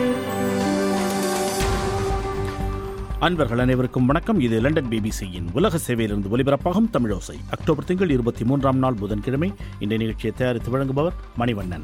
அன்பர்கள் அனைவருக்கும் வணக்கம் இது லண்டன் பிபிசியின் உலக சேவையிலிருந்து ஒலிபரப்பாகும் தமிழோசை அக்டோபர் திங்கள் இருபத்தி மூன்றாம் நாள் புதன்கிழமை இந்த நிகழ்ச்சியை தயாரித்து வழங்குபவர் மணிவண்ணன்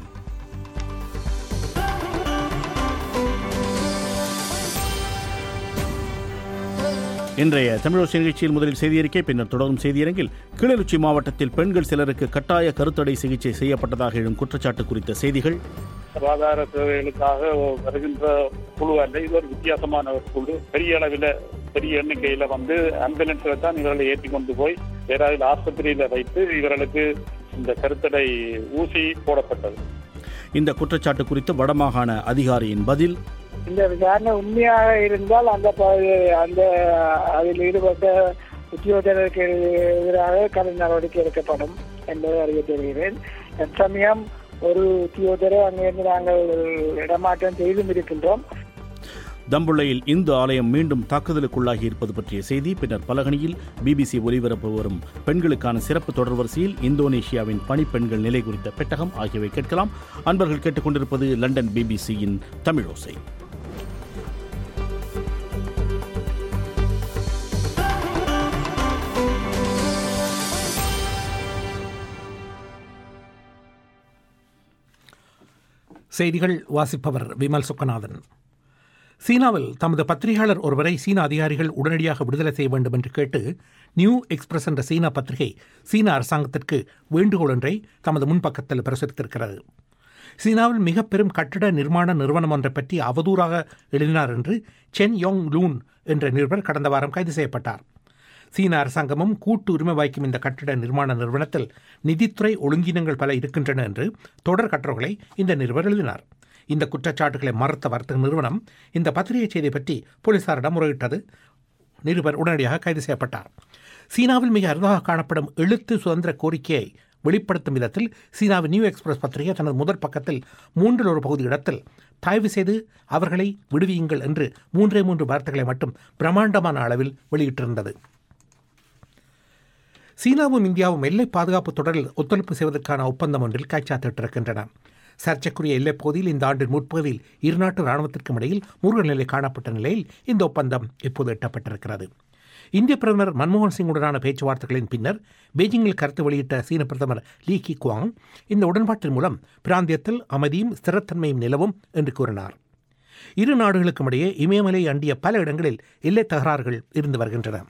இன்றைய தமிழோசை நிகழ்ச்சியில் முதலில் செய்தியறிக்கை பின்னர் தொடரும் செய்தியரங்கில் கிளிநொச்சி மாவட்டத்தில் பெண்கள் சிலருக்கு கட்டாய கருத்தடை சிகிச்சை செய்யப்பட்டதாக எழும் குற்றச்சாட்டு குறித்த செய்திகள் சுகாதார சேவைகளுக்காக வருகின்ற குழு அல்ல இது ஒரு வித்தியாசமான ஒரு குழு பெரிய அளவில் பெரிய எண்ணிக்கையில வந்து ஆம்புலன்ஸ்ல தான் இவர்களை ஏற்றி கொண்டு போய் ஏதாவது ஆஸ்பத்திரியில வைத்து இவர்களுக்கு இந்த கருத்தடை ஊசி போடப்பட்டது இந்த குற்றச்சாட்டு குறித்து வடமாகாண அதிகாரியின் பதில் இந்த விசாரணை உண்மையாக இருந்தால் அந்த ப- அந்த அதில் ஈடுபட்ட உத்தியோகத்தருக்கு எதிராக கடும் நடவடிக்கை எடுக்கப்படும் என்பதை அறிய தெரிகிறேன் தற்சமயம் ஒரு உத்தியோகத்தரை அங்கிருந்து நாங்கள் இடமாற்றம் செய்தும் இருக்கின்றோம் தம்புள்ளையில் இந்து ஆலயம் மீண்டும் தாக்குதலுக்குள்ளாகி இருப்பது பற்றிய செய்தி பின்னர் பலகணியில் பிபிசி ஒலிபரப்பு வரும் பெண்களுக்கான சிறப்பு தொடர் வரிசையில் இந்தோனேஷியாவின் பணிப்பெண்கள் நிலை குறித்த பெட்டகம் ஆகியவை கேட்கலாம் அன்பர்கள் கேட்டுக்கொண்டிருப்பது லண்டன் பிபிசியின் தமிழோசை செய்திகள் வாசிப்பவர் விமல் சுக்கநாதன் சீனாவில் தமது பத்திரிகையாளர் ஒருவரை சீன அதிகாரிகள் உடனடியாக விடுதலை செய்ய வேண்டும் என்று கேட்டு நியூ எக்ஸ்பிரஸ் என்ற சீன பத்திரிகை சீன அரசாங்கத்திற்கு வேண்டுகோள் ஒன்றை தமது முன்பக்கத்தில் பிரசுரித்திருக்கிறது சீனாவில் மிக பெரும் கட்டிட நிர்மாண நிறுவனம் ஒன்றை பற்றி அவதூறாக எழுதினார் என்று சென் யோங் லூன் என்ற நிருபர் கடந்த வாரம் கைது செய்யப்பட்டார் சீன அரசாங்கமும் கூட்டு உரிமை வாய்க்கும் இந்த கட்டிட நிர்மாண நிறுவனத்தில் நிதித்துறை ஒழுங்கீனங்கள் பல இருக்கின்றன என்று தொடர் கட்டுரைகளை இந்த நிருபர் எழுதினார் இந்த குற்றச்சாட்டுகளை மறுத்த வர்த்தக நிறுவனம் இந்த பத்திரிகை செய்தி பற்றி போலீசாரிடம் முறையிட்டது நிருபர் உடனடியாக கைது செய்யப்பட்டார் சீனாவில் மிக அரிதாக காணப்படும் எழுத்து சுதந்திர கோரிக்கையை வெளிப்படுத்தும் விதத்தில் சீனாவின் நியூ எக்ஸ்பிரஸ் பத்திரிகை தனது முதல் பக்கத்தில் மூன்றில் ஒரு பகுதி இடத்தில் தயவு செய்து அவர்களை விடுவியுங்கள் என்று மூன்றே மூன்று வார்த்தைகளை மட்டும் பிரம்மாண்டமான அளவில் வெளியிட்டிருந்தது சீனாவும் இந்தியாவும் எல்லை பாதுகாப்பு தொடரில் ஒத்துழைப்பு செய்வதற்கான ஒப்பந்தம் ஒன்றில் கைச்சாத்திட்டிருக்கின்றன சர்ச்சைக்குரிய எல்லைப் பகுதியில் இந்த ஆண்டின் முற்பகுதியில் இருநாட்டு இராணுவத்திற்கும் இடையில் முருகல் நிலை காணப்பட்ட நிலையில் இந்த ஒப்பந்தம் இப்போது எட்டப்பட்டிருக்கிறது இந்திய பிரதமர் மன்மோகன் சிங்குடனான பேச்சுவார்த்தைகளின் பின்னர் பெய்ஜிங்கில் கருத்து வெளியிட்ட சீன பிரதமர் லீ கி குவாங் இந்த உடன்பாட்டின் மூலம் பிராந்தியத்தில் அமைதியும் ஸ்திரத்தன்மையும் நிலவும் என்று கூறினார் இரு நாடுகளுக்கும் இடையே இமயமலை அண்டிய பல இடங்களில் எல்லை தகராறுகள் இருந்து வருகின்றன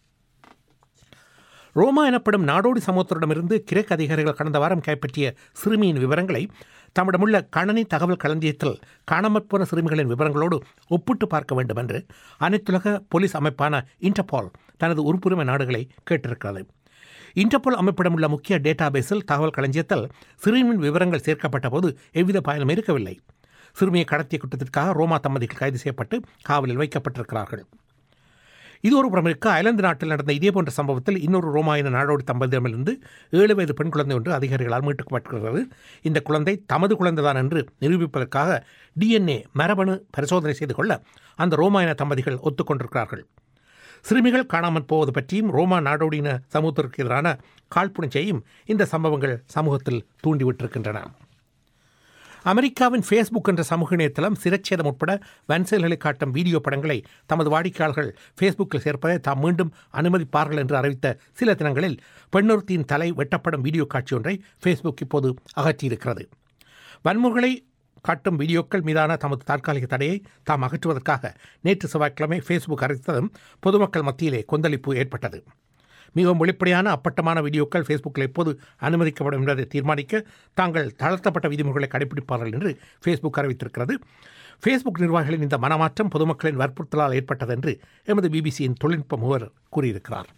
ரோமா எனப்படும் நாடோடி சமூகத்திடமிருந்து கிரேக்க அதிகாரிகள் கடந்த வாரம் கைப்பற்றிய சிறுமியின் விவரங்களை தம்மிடமுள்ள கணனி தகவல் களஞ்சியத்தில் காணாமற் போன சிறுமிகளின் விவரங்களோடு ஒப்பிட்டு பார்க்க வேண்டும் என்று அனைத்துலக போலீஸ் அமைப்பான இன்டர்பால் தனது உறுப்புரிமை நாடுகளை கேட்டிருக்கிறது இன்டர்போல் அமைப்பிடமுள்ள முக்கிய டேட்டாபேஸில் தகவல் களஞ்சியத்தில் சிறுமியின் விவரங்கள் சேர்க்கப்பட்ட போது எவ்வித பயனும் இருக்கவில்லை சிறுமியை கடத்திய குற்றத்திற்காக ரோமா தம்பதிகள் கைது செய்யப்பட்டு காவலில் வைக்கப்பட்டிருக்கிறார்கள் இது ஒரு புறம் இருக்க அயர்லாந்து நாட்டில் நடந்த இதேபோன்ற சம்பவத்தில் இன்னொரு ரோமாயின நாடோடி தம்பதியிடமிருந்து ஏழு வயது பெண் குழந்தை ஒன்று அதிகாரிகளால் மீட்கப்பட்டிருக்கிறது இந்த குழந்தை தமது குழந்தைதான் என்று நிரூபிப்பதற்காக டிஎன்ஏ மரபணு பரிசோதனை செய்து கொள்ள அந்த ரோமாயின தம்பதிகள் ஒத்துக்கொண்டிருக்கிறார்கள் சிறுமிகள் காணாமல் போவது பற்றியும் ரோமா நாடோடியின சமூகத்திற்கு எதிரான காழ்ப்புணர்ச்சியையும் இந்த சம்பவங்கள் சமூகத்தில் தூண்டிவிட்டிருக்கின்றன அமெரிக்காவின் ஃபேஸ்புக் என்ற சமூக இணையதளம் சிரச்சேதம் உட்பட வன்செயல்களை காட்டும் வீடியோ படங்களை தமது வாடிக்கையாளர்கள் ஃபேஸ்புக்கில் சேர்ப்பதை தாம் மீண்டும் அனுமதிப்பார்கள் என்று அறிவித்த சில தினங்களில் பெண்ணொருத்தியின் தலை வெட்டப்படும் வீடியோ காட்சி ஒன்றை ஃபேஸ்புக் இப்போது அகற்றியிருக்கிறது வன்முறைகளை காட்டும் வீடியோக்கள் மீதான தமது தற்காலிக தடையை தாம் அகற்றுவதற்காக நேற்று செவ்வாய்க்கிழமை ஃபேஸ்புக் அறிவித்ததும் பொதுமக்கள் மத்தியிலே கொந்தளிப்பு ஏற்பட்டது மிகவும் வெளிப்படையான அப்பட்டமான வீடியோக்கள் ஃபேஸ்புக்கில் எப்போது அனுமதிக்கப்படும் என்பதை தீர்மானிக்க தாங்கள் தளர்த்தப்பட்ட விதிமுறைகளை கடைபிடிப்பார்கள் என்று ஃபேஸ்புக் அறிவித்திருக்கிறது ஃபேஸ்புக் நிர்வாகிகளின் இந்த மனமாற்றம் பொதுமக்களின் வற்புறுத்தலால் ஏற்பட்டது என்று எமது பிபிசியின் தொழில்நுட்ப முகவர் கூறியிருக்கிறார்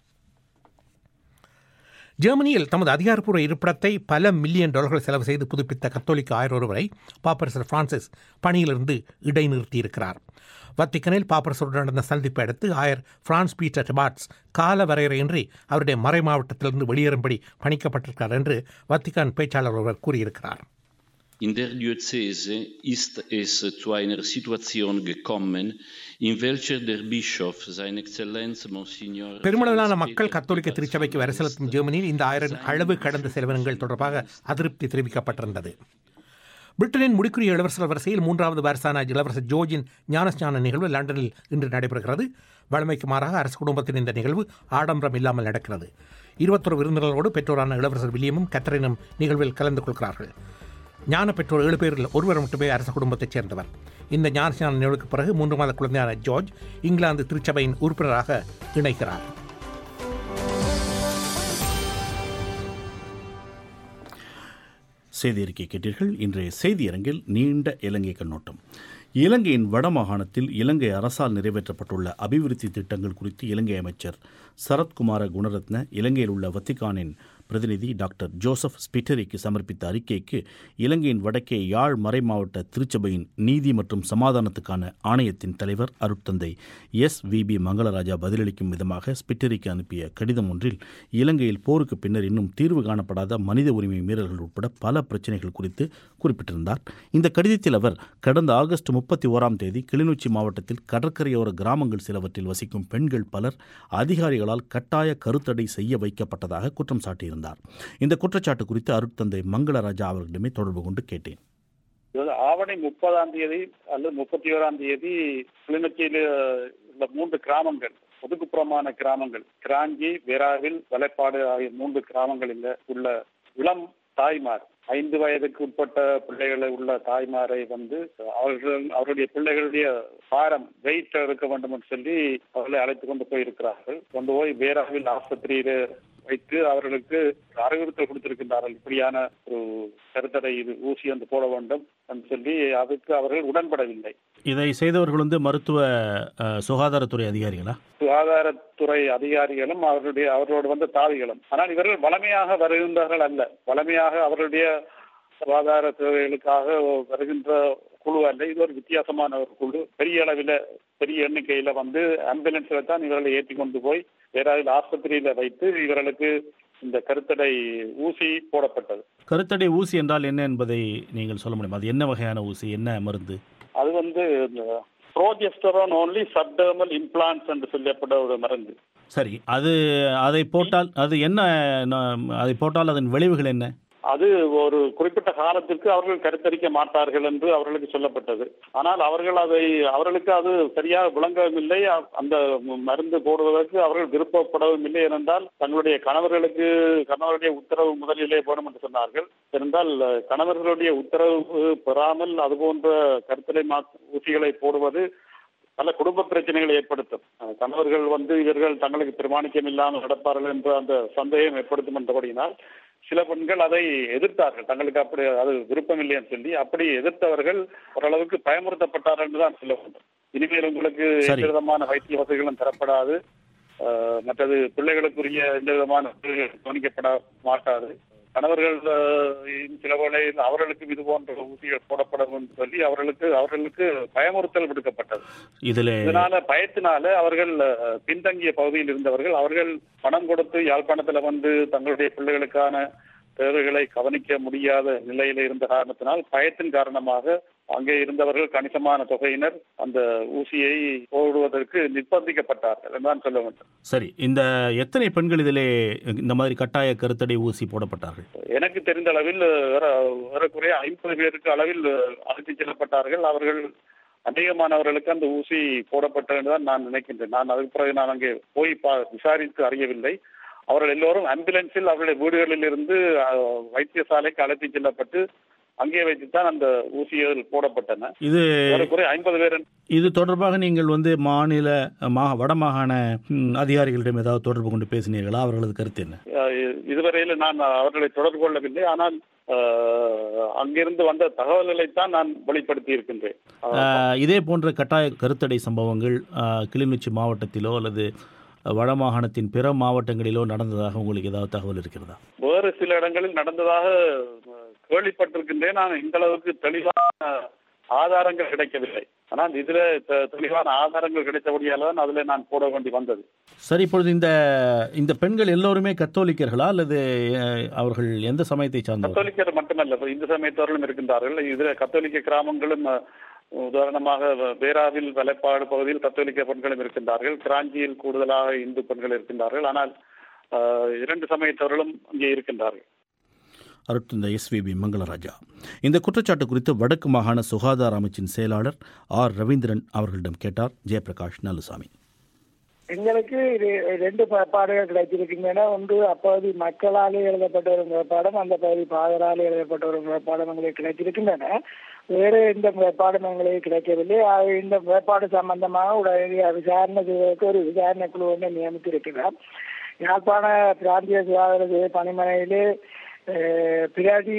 ஜெர்மனியில் தமது அதிகாரப்பூர்வ இருப்பிடத்தை பல மில்லியன் டாலர்கள் செலவு செய்து புதுப்பித்த கத்தோலிக்க ஆயர் ஒருவரை பாப்பரசர் பிரான்சிஸ் பணியிலிருந்து இடைநிறுத்தியிருக்கிறார் வத்திக்கனில் பாப்பரசருடன் நடந்த சந்திப்பை அடுத்து ஆயர் பிரான்ஸ் பீட்டர் டெபாட்ஸ் கால வரையறையின்றி அவருடைய மறை மாவட்டத்திலிருந்து வெளியேறும்படி பணிக்கப்பட்டிருக்கிறார் என்று வத்திக்கான் பேச்சாளர் ஒருவர் கூறியிருக்கிறார் In der Diözese ist es zu einer Situation gekommen, in welcher der Bischof, seine Exzellenz Monsignor... பெருமளவிலான மக்கள் கத்தோலிக்க திருச்சபைக்கு வர செலுத்தும் ஜெர்மனியில் இந்த ஆயிரம் அளவு கடந்த செலவினங்கள் தொடர்பாக அதிருப்தி தெரிவிக்கப்பட்டிருந்தது பிரிட்டனின் முடிக்குரிய இளவரசர் வரிசையில் மூன்றாவது வாரிசான இளவரசர் ஜோர்ஜின் ஞானஸ்நான நிகழ்வு லண்டனில் இன்று நடைபெறுகிறது வழமைக்கு மாறாக அரசு குடும்பத்தின் இந்த நிகழ்வு ஆடம்பரம் இல்லாமல் நடக்கிறது இருபத்தொரு விருந்தினர்களோடு பெற்றோரான இளவரசர் வில்லியமும் கத்தரினும் நிகழ்வில் கலந்து கொள்கிறார்கள் ஞான பெற்றோர் ஏழு பேரில் ஒருவர் மட்டுமே அரச குடும்பத்தைச் சேர்ந்தவர் இந்த ஞானஸ்நான நிகழ்வுக்கு பிறகு மூன்று மாத குழந்தையான ஜார்ஜ் இங்கிலாந்து திருச்சபையின் உறுப்பினராக இணைக்கிறார் செய்தி அறிக்கை கேட்டீர்கள் இன்றைய செய்தியரங்கில் நீண்ட இலங்கை கண்ணோட்டம் இலங்கையின் வடமாகாணத்தில் இலங்கை அரசால் நிறைவேற்றப்பட்டுள்ள அபிவிருத்தி திட்டங்கள் குறித்து இலங்கை அமைச்சர் சரத்குமார குணரத்ன இலங்கையில் உள்ள வத்திகானின் பிரதிநிதி டாக்டர் ஜோசப் ஸ்பிட்டரிக்கு சமர்ப்பித்த அறிக்கைக்கு இலங்கையின் வடக்கே யாழ் மறைமாவட்ட திருச்சபையின் நீதி மற்றும் சமாதானத்துக்கான ஆணையத்தின் தலைவர் அருட்தந்தை எஸ் வி பி மங்களராஜா பதிலளிக்கும் விதமாக ஸ்பிட்டரிக்கு அனுப்பிய கடிதம் ஒன்றில் இலங்கையில் போருக்கு பின்னர் இன்னும் தீர்வு காணப்படாத மனித உரிமை மீறல்கள் உட்பட பல பிரச்சனைகள் குறித்து குறிப்பிட்டிருந்தார் இந்த கடிதத்தில் அவர் கடந்த ஆகஸ்ட் முப்பத்தி ஓராம் தேதி கிளிநொச்சி மாவட்டத்தில் கடற்கரையோர கிராமங்கள் சிலவற்றில் வசிக்கும் பெண்கள் பலர் அதிகாரிகளால் கட்டாய கருத்தடை செய்ய வைக்கப்பட்டதாக குற்றம் சாட்டியிருந்தார் இந்த குற்றச்சாட்டு குறித்து அருட்தந்தை மங்களராஜா அவர்களிடமே தொடர்பு கொண்டு கேட்டேன் அதாவது ஆவணி முப்பதாம் தேதி அல்லது முப்பத்தி ஓராம் தேதி கிளிநொச்சியில் உள்ள மூன்று கிராமங்கள் ஒதுக்குப்புறமான கிராமங்கள் கிராஞ்சி வெராவில் வலைப்பாடு ஆகிய மூன்று கிராமங்களில் உள்ள இளம் தாய்மார் ஐந்து வயதுக்கு உட்பட்ட பிள்ளைகளை உள்ள தாய்மாரை வந்து அவர்கள் அவருடைய பிள்ளைகளுடைய பாரம் வெயிட் இருக்க வேண்டும் என்று சொல்லி அவர்களை அழைத்து கொண்டு போயிருக்கிறார்கள் கொண்டு போய் வேறாவில் ஆஸ்பத்திரியில வைத்து அவர்களுக்கு அறிவுறுத்தல் கொடுத்திருக்கின்றார்கள் இப்படியான ஒரு கருத்தடை இது ஊசி வந்து போட வேண்டும் என்று சொல்லி அதுக்கு அவர்கள் உடன்படவில்லை இதை செய்தவர்கள் வந்து மருத்துவ அஹ், சுகாதாரத்துறை அதிகாரிகளா சுகாதாரத்துறை அதிகாரிகளும் அவர்களுடைய அவர்களோடு வந்த தாவிகளும் ஆனால் இவர்கள் வளமையாக வருகின்றார்கள் அல்ல வளமையாக அவர்களுடைய சுகாதார தேவைகளுக்காக வருகின்ற குழு அல்ல இது ஒரு வித்தியாசமான ஒரு குழு பெரிய அளவில் பெரிய எண்ணிக்கையில வந்து ஆம்புலன்ஸ்ல தான் இவர்களை ஏற்றி கொண்டு போய் ஏதாவது ஆஸ்பத்திரியில வைத்து இவர்களுக்கு இந்த கருத்தடை ஊசி போடப்பட்டது கருத்தடை ஊசி என்றால் என்ன என்பதை நீங்கள் சொல்ல முடியுமா அது என்ன வகையான ஊசி என்ன மருந்து அது வந்து ப்ரோஜெஸ்டரான் ஓன்லி சப்டர்மல் இம்ப்ளான்ஸ் என்று சொல்லப்பட்ட ஒரு மருந்து சரி அது அதை போட்டால் அது என்ன ந- அதை போட்டால் அதன் விளைவுகள் என்ன அது ஒரு குறிப்பிட்ட காலத்திற்கு அவர்கள் கருத்தரிக்க மாட்டார்கள் என்று அவர்களுக்கு சொல்லப்பட்டது ஆனால் அவர்கள் அதை அவர்களுக்கு அது சரியாக விளங்கவும் இல்லை அ- அந்த மருந்து போடுவதற்கு அவர்கள் விருப்பப்படவும் இல்லை ஏனென்றால் தங்களுடைய கணவர்களுக்கு கணவருடைய உத்தரவு முதலிலே போடும் என்று சொன்னார்கள் இருந்தால் கணவர்களுடைய உத்தரவு பெறாமல் அது போன்ற கருத்தடை மா ஊசிகளை போடுவது பல குடும்ப பிரச்சனைகளை ஏற்படுத்தும் அஹ் கணவர்கள் வந்து இவர்கள் தங்களுக்கு பிரமாணிக்கம் இல்லாமல் நடப்பார்கள் என்ற அந்த சந்தேகம் ஏற்படுத்தும் என்றபடியினால் சில பெண்கள் அதை எதிர்த்தார்கள் தங்களுக்கு அப்படி அது விருப்பமில்லை என்று சொல்லி அப்படி எதிர்த்தவர்கள் ஓரளவுக்கு பயமுறுத்தப்பட்டார்கள் என்று தான் சொல்ல வேண்டும் இனிமேல் உங்களுக்கு சரி. எந்த விதமான வைத்திய வசதிகளும் தரப்படாது அஹ் மற்றது பிள்ளைகளுக்குரிய எந்த விதமான வசதிகளும் கவனிக்கப்பட மாட்டாது கணவர்கள் அஹ், சில வேளையில் அவர்களுக்கும் இது போன்ற ஊசிகள் போடப்படும் என்று சொல்லி அவர்களுக்கு அவர்களுக்கு பயமுறுத்தல் விடுக்கப்பட்டது இதில் இதனால பயத்தினால அவர்கள் அஹ், பின்தங்கிய பகுதியில் இருந்தவர்கள் அவர்கள் பணம் கொடுத்து யாழ்ப்பாணத்துல வந்து தங்களுடைய பிள்ளைகளுக்கான தேவைகளை கவனிக்க முடியாத நிலையில இருந்த காரணத்தினால் பயத்தின் காரணமாக அங்கே இருந்தவர்கள் கணிசமான தொகையினர் அந்த ஊசியை போடுவதற்கு நிர்பந்திக்கப்பட்டார்கள் என்றுதான் சொல்ல வேண்டும் சரி இந்த எத்தனை பெண்கள் இதிலே இந்த மாதிரி கட்டாய கருத்தடை ஊசி போடப்பட்டார்கள் எனக்கு தெரிந்த அளவில் ஏற- ஏறக்குறைய ஐம்பது பேருக்கு அளவில் அழைத்துச் செல்லப்பட்டார்கள் அவர்கள் அநேகமானவர்களுக்கு அந்த ஊசி போடப்பட்டது என்றுதான் நான் நினைக்கின்றேன் நான் அதுக்கு பிறகு நான் அங்கே போய் பா- விசாரித்து அறியவில்லை அவர்கள் எல்லோரும் ஆம்புலன்ஸில் அவருடைய வீடுகளில் இருந்து அஹ், வைத்தியசாலைக்கு அழைத்துச் செல்லப்பட்டு அங்கே வைத்துத்தான் அந்த ஊசிகள் போடப்பட்டன இது ஏறக்குறைய ஐம்பது பேர் இது தொடர்பாக நீங்கள் வந்து மாநில மா வடமாகாண ம், அதிகாரிகளிடம் ஏதாவது தொடர்பு கொண்டு பேசினீர்களா அவர்களது கருத்து என்ன அஹ், இதுவரையில் நான் அவர்களை தொடர்பு கொள்ளவில்லை ஆனால் அஹ், அங்கிருந்து வந்த தகவல்களைத்தான் நான் வெளிப்படுத்தி இருக்கின்றேன் ஆஹ், இதே போன்ற கட்டாய கருத்தடை சம்பவங்கள் ஆஹ், கிளிநொச்சி மாவட்டத்திலோ அல்லது வடமாகாணத்தின் பிற மாவட்டங்களிலோ நடந்ததாக உங்களுக்கு ஏதாவது தகவல் இருக்கிறதா வேறு சில இடங்களில் நடந்ததாக அஹ், கேள்விப்பட்டிருக்கின்றேன் நான் இந்த அளவுக்கு தெளிவான ஆதாரங்கள் கிடைக்கவில்லை ஆனால் இதுல தெ- தெளிவான ஆதாரங்கள் கிடைத்தபடியால தான் அதுல நான் போட வேண்டி வந்தது சரி இப்பொழுது இந்த இந்த பெண்கள் எல்லோருமே கத்தோலிக்கர்களா அல்லது அஹ், அவர்கள் எந்த சமயத்தை சார்ந்தவர்கள் கத்தோலிக்கர் மட்டுமல்ல இப்ப இந்து சமயத்தவர்களும் இருக்கின்றார்கள் இதுல கத்தோலிக்க கிராமங்களும் அஹ், உதாரணமாக வேராவில் வலைப்பாடு பகுதியில் கத்தோலிக்க பெண்களும் இருக்கின்றார்கள் கிராஞ்சியில் கூடுதலாக இந்து பெண்கள் இருக்கின்றார்கள் ஆனால் அஹ், இரண்டு சமயத்தவர்களும் இங்கே இருக்கின்றார்கள் அருட்தந்தை எஸ்விபி மங்களராஜா இந்த குற்றச்சாட்டு குறித்து வடக்கு மாகாண சுகாதார அமைச்சின் செயலாளர் ஆர் ரவீந்திரன் அவர்களிடம் கேட்டார் ஜெயபிரகாஷ் நல்லுசாமி எங்களுக்கு இது ரெண்டு ப- பாடங்கள் கிடைச்சிருக்கின்றன ஒன்று அப்பகுதி மக்களாலே எழுதப்பட்ட ஒரு முறைப்பாடம் அந்த பகுதி பாதராலே எழுதப்பட்ட ஒரு முறைப்பாடம் எங்களுக்கு கிடைச்சிருக்கின்றன வேறு எந்த முறைப்பாடும் எங்களுக்கு கிடைக்கவில்லை ஆகவே இந்த முறைப்பாடு சம்பந்தமாக உடனடியாக விசாரணை செய்வதற்கு ஒரு விசாரணை குழு ஒன்று நியமித்திருக்கிறார் யாழ்ப்பாண பிராந்திய சுகாதார சேவை பணிமனையிலே அஹ், பிராடி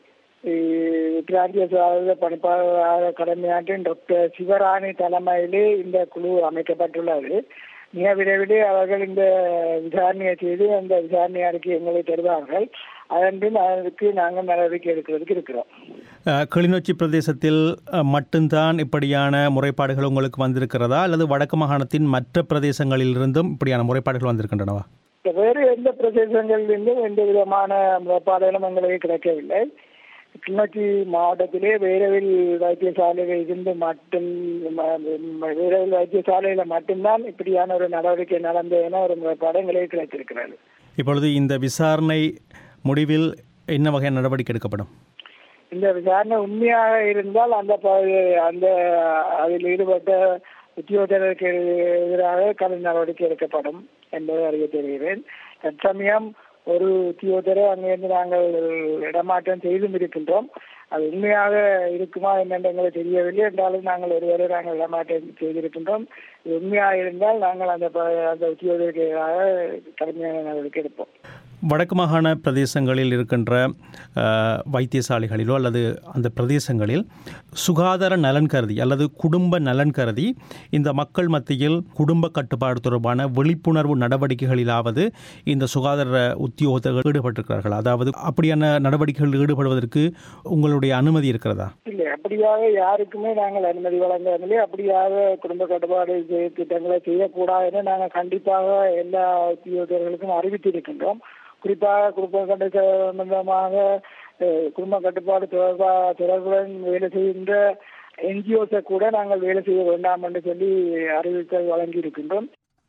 அஹ், பிராந்திய சுகாதார பணிப்பாளராக கடமையாற்றும் டாக்டர் சிவராணி தலைமையிலே இந்த குழு அமைக்கப்பட்டுள்ளது மிக விரைவிலே அவர்கள் இந்த விசாரணையை செய்து அந்த விசாரணை அறிக்கை எங்களை தருவார்கள் அதன் பின் அதற்கு நாங்கள் நடவடிக்கை எடுக்கிறதுக்கு இருக்கிறோம் அஹ், கிளிநொச்சி பிரதேசத்தில் அஹ், மட்டும்தான் இப்படியான முறைப்பாடுகள் உங்களுக்கு வந்திருக்கிறதா அல்லது வடக்கு மாகாணத்தின் மற்ற பிரதேசங்களிலிருந்தும் இப்படியான முறைப்பாடுகள் வந்திருக்கின்றனவா இப்ப வேறு எந்த பிரதேசங்களிலிருந்தும் எந்த விதமான முறைப்பாடுகளும் எங்களுக்கு கிடைக்கவில்லை கிளிநொச்சி மாவட்டத்திலே வேரவில் வைத்தியசாலையில் இருந்து மட்டும் ம- ம- வேரவில் வைத்தியசாலையில மட்டும்தான் இப்படியான ஒரு நடவடிக்கை நடந்ததுன்னா ஒரு முறைப்பாடு எங்களுக்கு கிடைத்திருக்கிறது இப்பொழுது இந்த விசாரணை முடிவில் என்ன வகையான நடவடிக்கை எடுக்கப்படும் இந்த விசாரணை உண்மையாக இருந்தால் அந்த ப- அந்த அதில் ஈடுபட்ட உத்தியோகத்தருக்கு எதிராக கடும் நடவடிக்கை எடுக்கப்படும் என்பதை அறிய தெரிகிறேன் தற்சமயம் ஒரு உத்தியோகத்தரை அங்கிருந்து நாங்கள் இடமாற்றம் செய்தும் இருக்கின்றோம் அது உண்மையாக இருக்குமா என்னென்று எங்களுக்கு தெரியவில்லை என்றாலும் நாங்கள் ஒருவரை நாங்கள் இடமாற்றம் செய்திருக்கின்றோம் இது உண்மையாக இருந்தால் நாங்கள் அந்த ப- அந்த உத்தியோகத்திற்கு எதிராக கடுமையான நடவடிக்கை எடுப்போம் வடக்கு மாகாண பிரதேசங்களில் இருக்கின்ற அஹ், வைத்தியசாலைகளிலோ அல்லது அந்த பிரதேசங்களில் சுகாதார நலன் கருதி அல்லது குடும்ப நலன் கருதி இந்த மக்கள் மத்தியில் குடும்ப கட்டுப்பாடு தொடர்பான விழிப்புணர்வு நடவடிக்கைகளிலாவது இந்த சுகாதார உத்தியோகத்தர்கள் ஈடுபட்டிருக்கிறார்கள் அதாவது அப்படியான நடவடிக்கைகளில் ஈடுபடுவதற்கு உங்களுடைய அனுமதி இருக்கிறதா இல்லை அப்படியாக யாருக்குமே நாங்கள் அனுமதி வழங்கவில்லை அப்படியாக குடும்ப கட்டுப்பாடு செய்- திட்டங்களை செய்யக்கூடாதுன்னு நாங்கள் கண்டிப்பாக எல்லா உத்தியோகர்களுக்கும் அறிவித்திருக்கின்றோம் குறிப்பாக குடும்ப கட்டு சம்பந்தமாக அஹ், குடும்ப கட்டுப்பாடு தொடர்பா தொடர்புடன் வேலை செய்கின்ற என்ஜிஓஸை கூட நாங்கள் வேலை செய்ய வேண்டாம் என்று சொல்லி அறிவித்தல் வழங்கி இருக்கின்றோம்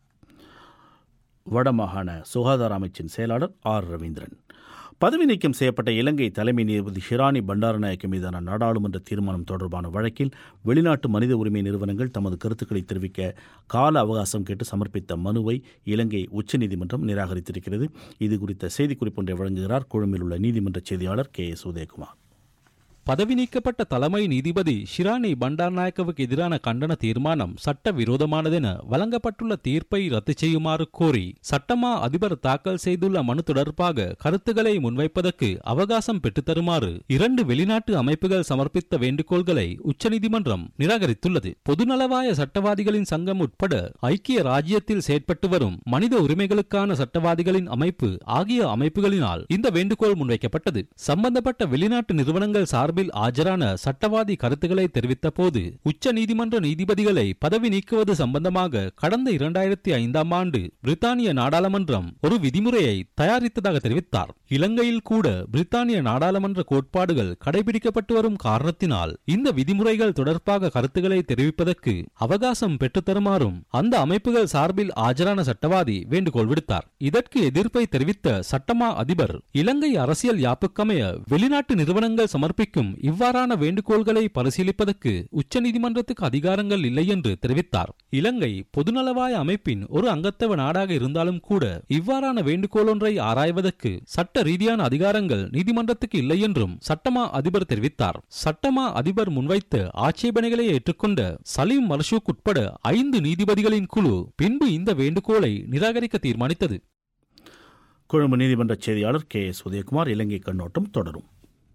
வடமாகாண சுகாதார அமைச்சின் செயலாளர் ஆர் ரவீந்திரன் பதவி நீக்கம் செய்யப்பட்ட இலங்கை தலைமை நீதிபதி ஷிராணி பண்டாரநாயக்க மீதான நாடாளுமன்ற தீர்மானம் தொடர்பான வழக்கில் வெளிநாட்டு மனித உரிமை நிறுவனங்கள் தமது கருத்துக்களை தெரிவிக்க கால அவகாசம் கேட்டு சமர்ப்பித்த மனுவை இலங்கை உச்சநீதிமன்றம் நிராகரித்திருக்கிறது இது குறித்த செய்திக்குறிப்பு ஒன்றை வழங்குகிறார் கொழும்பில் உள்ள நீதிமன்ற செய்தியாளர் கே எஸ் உதயகுமார் பதவி நீக்கப்பட்ட தலைமை நீதிபதி ஷிராணி பண்டார்நாயக்கவுக்கு எதிரான கண்டன தீர்மானம் சட்ட விரோதமானதென வழங்கப்பட்டுள்ள தீர்ப்பை ரத்து செய்யுமாறு கோரி சட்டமா அதிபர் தாக்கல் செய்துள்ள மனு தொடர்பாக கருத்துக்களை முன்வைப்பதற்கு அவகாசம் பெற்றுத்தருமாறு இரண்டு வெளிநாட்டு அமைப்புகள் சமர்ப்பித்த வேண்டுகோள்களை உச்சநீதிமன்றம் நிராகரித்துள்ளது பொதுநலவாய சட்டவாதிகளின் சங்கம் உட்பட ஐக்கிய ராஜ்யத்தில் செயற்பட்டு வரும் மனித உரிமைகளுக்கான சட்டவாதிகளின் அமைப்பு ஆகிய அமைப்புகளினால் இந்த வேண்டுகோள் முன்வைக்கப்பட்டது சம்பந்தப்பட்ட வெளிநாட்டு நிறுவனங்கள் சார்பில் ஆஜரான சட்டவாதி கருத்துக்களை தெரிவித்த போது உச்ச நீதிமன்ற நீதிபதிகளை பதவி நீக்குவது சம்பந்தமாக கடந்த இரண்டாயிரத்தி ஐந்தாம் ஆண்டு பிரித்தானிய நாடாளுமன்றம் ஒரு விதிமுறையை தயாரித்ததாக தெரிவித்தார் இலங்கையில் கூட பிரித்தானிய நாடாளுமன்ற கோட்பாடுகள் கடைபிடிக்கப்பட்டு வரும் காரணத்தினால் இந்த விதிமுறைகள் தொடர்பாக கருத்துக்களை தெரிவிப்பதற்கு அவகாசம் பெற்றுத்தருமாறும் அந்த அமைப்புகள் சார்பில் ஆஜரான சட்டவாதி வேண்டுகோள் விடுத்தார் இதற்கு எதிர்ப்பை தெரிவித்த சட்டமா அதிபர் இலங்கை அரசியல் யாப்புக்கமைய வெளிநாட்டு நிறுவனங்கள் சமர்ப்பிக்கும் இவ்வாறான வேண்டுகோள்களை பரிசீலிப்பதற்கு உச்சநீதிமன்றத்துக்கு அதிகாரங்கள் இல்லை என்று தெரிவித்தார் இலங்கை பொதுநலவாய அமைப்பின் ஒரு அங்கத்தவ நாடாக இருந்தாலும் கூட இவ்வாறான வேண்டுகோள் ஒன்றை ஆராய்வதற்கு சட்ட ரீதியான அதிகாரங்கள் நீதிமன்றத்துக்கு இல்லை என்றும் சட்டமா அதிபர் தெரிவித்தார் சட்டமா அதிபர் முன்வைத்த ஆட்சேபனைகளை ஏற்றுக்கொண்ட சலீம் மர்ஷூக் உட்பட ஐந்து நீதிபதிகளின் குழு பின்பு இந்த வேண்டுகோளை நிராகரிக்க தீர்மானித்தது கொழும்பு நீதிமன்ற செய்தியாளர் கே எஸ் உதயகுமார் இலங்கை கண்ணோட்டம் தொடரும்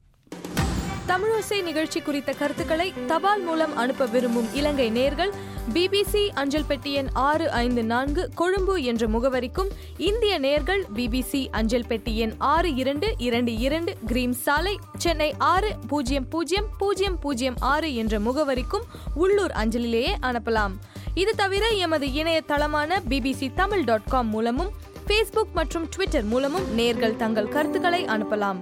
தமிழோசை நிகழ்ச்சி குறித்த கருத்துக்களை தபால் மூலம் அனுப்ப விரும்பும் இலங்கை நேர்கள் பிபிசி அஞ்சல் பெட்டி எண் ஆறு ஐந்து நான்கு கொழும்பு என்ற முகவரிக்கும் இந்திய நேர்கள் பிபிசி அஞ்சல் பெட்டி எண் ஆறு இரண்டு இரண்டு இரண்டு கிரீம் சாலை சென்னை ஆறு பூஜ்ஜியம் பூஜ்ஜியம் பூஜ்ஜியம் பூஜ்ஜியம் ஆறு என்ற முகவரிக்கும் உள்ளூர் அஞ்சலிலேயே அனுப்பலாம் இது தவிர எமது இணையதளமான பிபிசி தமிழ் டாட் காம் மூலமும் ஃபேஸ்புக் மற்றும் ட்விட்டர் மூலமும் நேர்கள் தங்கள் கருத்துக்களை அனுப்பலாம்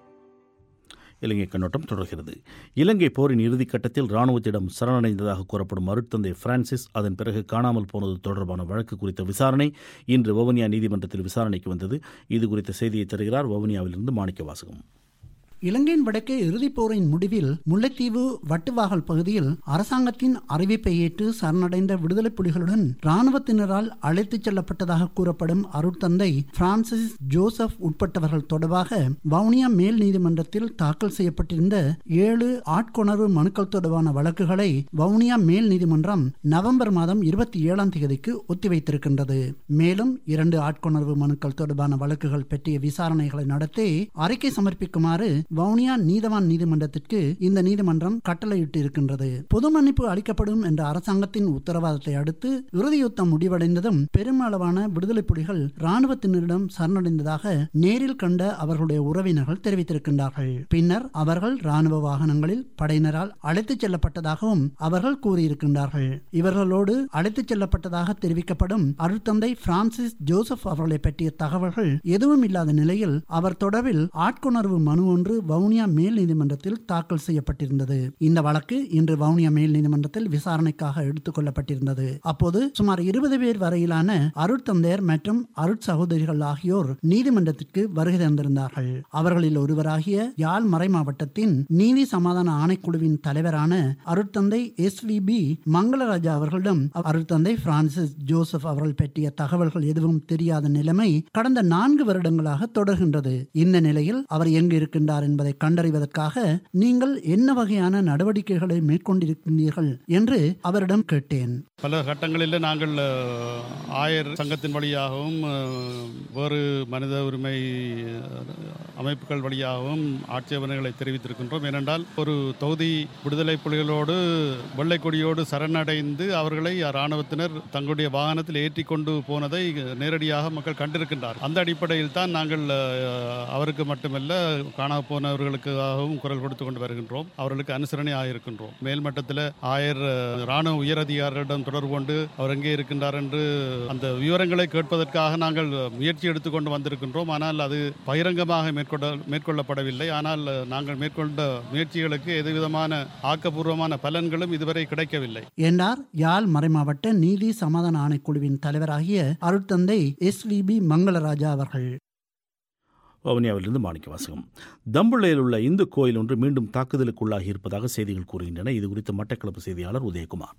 இலங்கை கண்ணோட்டம் தொடர்கிறது இலங்கை போரின் இறுதிக் கட்டத்தில் இராணுவத்திடம் சரணடைந்ததாக கூறப்படும் அருட்தந்தை பிரான்சிஸ் அதன் பிறகு காணாமல் போனது தொடர்பான வழக்கு குறித்த விசாரணை இன்று வவுனியா நீதிமன்றத்தில் விசாரணைக்கு வந்தது இது குறித்த செய்தியை தருகிறார் வவுனியாவிலிருந்து மாணிக்க வாசகம் இலங்கையின் வடக்கே இறுதிப் போரின் முடிவில் முல்லைத்தீவு வட்டுவாகல் பகுதியில் அரசாங்கத்தின் அறிவிப்பை ஏற்று சரணடைந்த விடுதலை புலிகளுடன் இராணுவத்தினரால் அழைத்துச் செல்லப்பட்டதாக கூறப்படும் அருட்தந்தை பிரான்சிஸ் ஜோசப் உட்பட்டவர்கள் தொடர்பாக வவுனியா மேல் நீதிமன்றத்தில் தாக்கல் செய்யப்பட்டிருந்த ஏழு ஆட்கொணர்வு மனுக்கள் தொடர்பான வழக்குகளை வவுனியா மேல் நீதிமன்றம் நவம்பர் மாதம் இருபத்தி ஏழாம் தேதிக்கு ஒத்திவைத்திருக்கின்றது மேலும் இரண்டு ஆட்கொணர்வு மனுக்கள் தொடர்பான வழக்குகள் பற்றிய விசாரணைகளை நடத்தி அறிக்கை சமர்ப்பிக்குமாறு வவுனியா நீதவான் நீதிமன்றத்திற்கு இந்த நீதிமன்றம் கட்டளையிட்டு இருக்கின்றது பொது மன்னிப்பு அளிக்கப்படும் என்ற அரசாங்கத்தின் உத்தரவாதத்தை அடுத்து இறுதி யுத்தம் முடிவடைந்ததும் பெருமளவான விடுதலை புலிகள் இராணுவத்தினரிடம் சரணடைந்ததாக நேரில் கண்ட அவர்களுடைய உறவினர்கள் தெரிவித்திருக்கின்றார்கள் பின்னர் அவர்கள் இராணுவ வாகனங்களில் படையினரால் அழைத்துச் செல்லப்பட்டதாகவும் அவர்கள் கூறியிருக்கின்றார்கள் இவர்களோடு அழைத்துச் செல்லப்பட்டதாக தெரிவிக்கப்படும் அருட்தந்தை பிரான்சிஸ் ஜோசப் அவர்களை பற்றிய தகவல்கள் எதுவும் இல்லாத நிலையில் அவர் தொடர்பில் ஆட்கொணர்வு மனு ஒன்று வவுனியா மேல் நீதிமன்றத்தில் தாக்கல் செய்யப்பட்டிருந்தது இந்த வழக்கு இன்று வவுனியா மேல் நீதிமன்றத்தில் விசாரணைக்காக எடுத்துக் கொள்ளப்பட்டிருந்தது அப்போது சுமார் இருபது பேர் வரையிலான அருட்தந்தையர் மற்றும் அருட் சகோதரிகள் ஆகியோர் நீதிமன்றத்திற்கு வருகை தந்திருந்தார்கள் அவர்களில் ஒருவராகிய யாழ் மறை மாவட்டத்தின் நீதி சமாதான ஆணைக்குழுவின் தலைவரான அருட்தந்தை எஸ் வி பி மங்களராஜா அவர்களிடம் அருட்தந்தை பிரான்சிஸ் ஜோசப் அவர்கள் பற்றிய தகவல்கள் எதுவும் தெரியாத நிலைமை கடந்த நான்கு வருடங்களாக தொடர்கின்றது இந்த நிலையில் அவர் எங்கு இருக்கின்றார் என்பதை கண்டறிவதற்காக நீங்கள் என்ன வகையான நடவடிக்கைகளை மேற்கொண்டிருக்கின்றீர்கள் என்று அவரிடம் கேட்டேன் பல கட்டங்களில் நாங்கள் அஹ், ஆயர் சங்கத்தின் வழியாகவும் அஹ், வேறு மனித உரிமை அஹ், அமைப்புகள் வழியாகவும் ஆட்சேபனைகளை தெரிவித்திருக்கின்றோம் ஏனென்றால் ஒரு தொகுதி விடுதலை புலிகளோடு வெள்ளை கொடியோடு சரணடைந்து அவர்களை இராணுவத்தினர் தங்களுடைய வாகனத்தில் ஏற்றி கொண்டு போனதை நேரடியாக மக்கள் கண்டிருக்கின்றார் அந்த அடிப்படையில் தான் நாங்கள் அஹ், அவருக்கு மட்டுமல்ல காணாம போனவர்களுக்காகவும் குரல் கொடுத்து கொண்டு வருகின்றோம் அவர்களுக்கு அனுசரணையாக இருக்கின்றோம் மேல்மட்டத்தில் ஆயர் அஹ், இராணுவ உயரதிகாரிடம் தொடர்பு கொண்டு அவர் எங்கே இருக்கின்றார் என்று அந்த விவரங்களை கேட்பதற்காக நாங்கள் முயற்சி எடுத்துக்கொண்டு வந்திருக்கின்றோம் ஆனால் அது பகிரங்கமாக மேற்கொள்ள மேற்கொள்ளப்படவில்லை ஆனால் நாங்கள் மேற்கொண்ட முயற்சிகளுக்கு எதுவிதமான ஆக்கப்பூர்வமான பலன்களும் இதுவரை கிடைக்கவில்லை என்றார் யாழ் மறைமாவட்ட நீதி சமாதான ஆணைக்குழுவின் தலைவராகிய அருட்தந்தை எஸ் வி பி மங்களராஜா அவர்கள் வவுனியாவிலிருந்து மாணிக்க வாசகம் தம்புள்ளையில் உள்ள இந்து கோயில் ஒன்று மீண்டும் தாக்குதலுக்குள்ளாகி இருப்பதாக செய்திகள் கூறுகின்றன இது குறித்து மட்டக்களப்பு செய்தியாளர் உதயகுமார்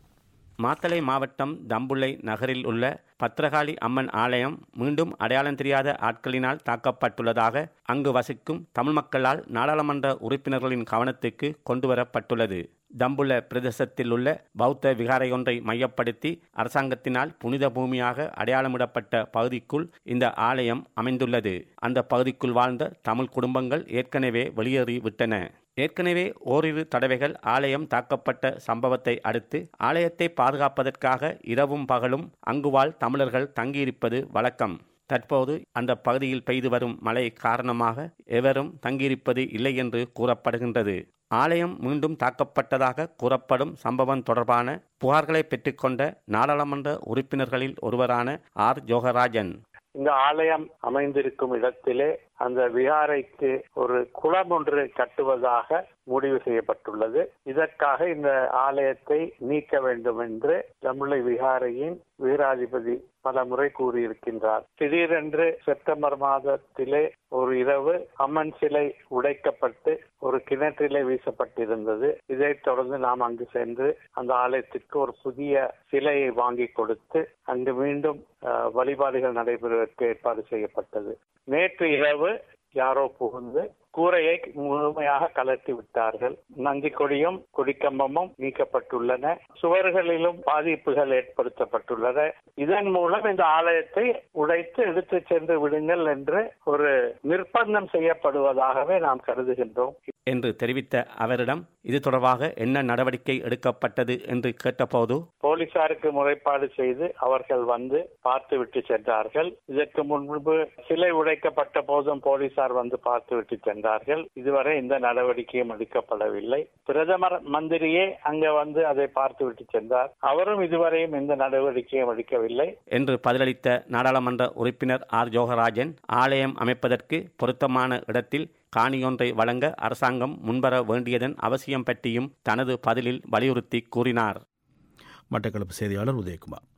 மாத்தளை மாவட்டம் தம்புள்ளை நகரில் உள்ள பத்ரகாளி அம்மன் ஆலயம் மீண்டும் அடையாளம் தெரியாத ஆட்களினால் தாக்கப்பட்டுள்ளதாக அங்கு வசிக்கும் தமிழ் மக்களால் நாடாளுமன்ற உறுப்பினர்களின் கவனத்துக்கு கொண்டுவரப்பட்டுள்ளது தம்புள்ள பிரதேசத்தில் உள்ள பௌத்த விகாரையொன்றை மையப்படுத்தி அரசாங்கத்தினால் புனித பூமியாக அடையாளமிடப்பட்ட பகுதிக்குள் இந்த ஆலயம் அமைந்துள்ளது அந்த பகுதிக்குள் வாழ்ந்த தமிழ் குடும்பங்கள் ஏற்கனவே வெளியேறிவிட்டன ஏற்கனவே ஓரிரு தடவைகள் ஆலயம் தாக்கப்பட்ட சம்பவத்தை அடுத்து ஆலயத்தை பாதுகாப்பதற்காக இரவும் பகலும் அங்கு வாழ் தமிழர்கள் தங்கியிருப்பது வழக்கம் தற்போது அந்த பகுதியில் பெய்து வரும் மழை காரணமாக எவரும் தங்கியிருப்பது இல்லை என்று கூறப்படுகின்றது ஆலயம் மீண்டும் தாக்கப்பட்டதாக கூறப்படும் சம்பவம் தொடர்பான புகார்களை பெற்றுக்கொண்ட நாடாளுமன்ற உறுப்பினர்களில் ஒருவரான ஆர் ஜோகராஜன் இந்த ஆலயம் அமைந்திருக்கும் இடத்திலே அந்த விகாரைக்கு ஒரு குளம் ஒன்று கட்டுவதாக முடிவு செய்யப்பட்டுள்ளது இதற்காக இந்த ஆலயத்தை நீக்க வேண்டும் என்று தமிழை விகாரையின் வீராதிபதி பல முறை கூறியிருக்கின்றார் திடீரென்று செப்டம்பர் மாதத்திலே ஒரு இரவு அம்மன் சிலை உடைக்கப்பட்டு ஒரு கிணற்றிலே வீசப்பட்டிருந்தது இதைத் தொடர்ந்து நாம் அங்கு சென்று அந்த ஆலயத்திற்கு ஒரு புதிய சிலையை வாங்கி கொடுத்து அங்கு மீண்டும் அஹ், வழிபாடுகள் நடைபெறுவதற்கு ஏற்பாடு செய்யப்பட்டது நேற்று இரவு யாரோ புகுந்து கூரையை முழுமையாக கலட்டி விட்டார்கள் நந்தி கொடியும் கொடிக்கம்பமும் நீக்கப்பட்டுள்ளன சுவர்களிலும் பாதிப்புகள் ஏற்படுத்தப்பட்டுள்ளன இதன் மூலம் இந்த ஆலயத்தை உடைத்து எடுத்து சென்று விடுங்கள் என்று ஒரு நிர்பந்தம் செய்யப்படுவதாகவே நாம் கருதுகின்றோம் என்று தெரிவித்த அவரிடம் இது தொடர்பாக என்ன நடவடிக்கை எடுக்கப்பட்டது என்று கேட்டபோது போலீசாருக்கு முறைப்பாடு செய்து அவர்கள் வந்து பார்த்துவிட்டு சென்றார்கள் இதற்கு முன்பு சிலை உடைக்கப்பட்ட போதும் போலீசார் வந்து பார்த்துவிட்டு சென்றார்கள் இதுவரை இந்த நடவடிக்கையும் எடுக்கப்படவில்லை பிரதமர் மந்திரியே அங்க வந்து அதை பார்த்துவிட்டு சென்றார் அவரும் இதுவரையும் எந்த நடவடிக்கையும் எடுக்கவில்லை என்று பதிலளித்த நாடாளுமன்ற உறுப்பினர் ஆர் ஜோகராஜன் ஆலயம் அமைப்பதற்கு பொருத்தமான இடத்தில் காணியொன்றை வழங்க அரசாங்கம் முன்வர வேண்டியதன் அவசியம் பற்றியும் தனது பதிலில் வலியுறுத்தி கூறினார் மட்டக்களப்பு செய்தியாளர் உதயகுமார்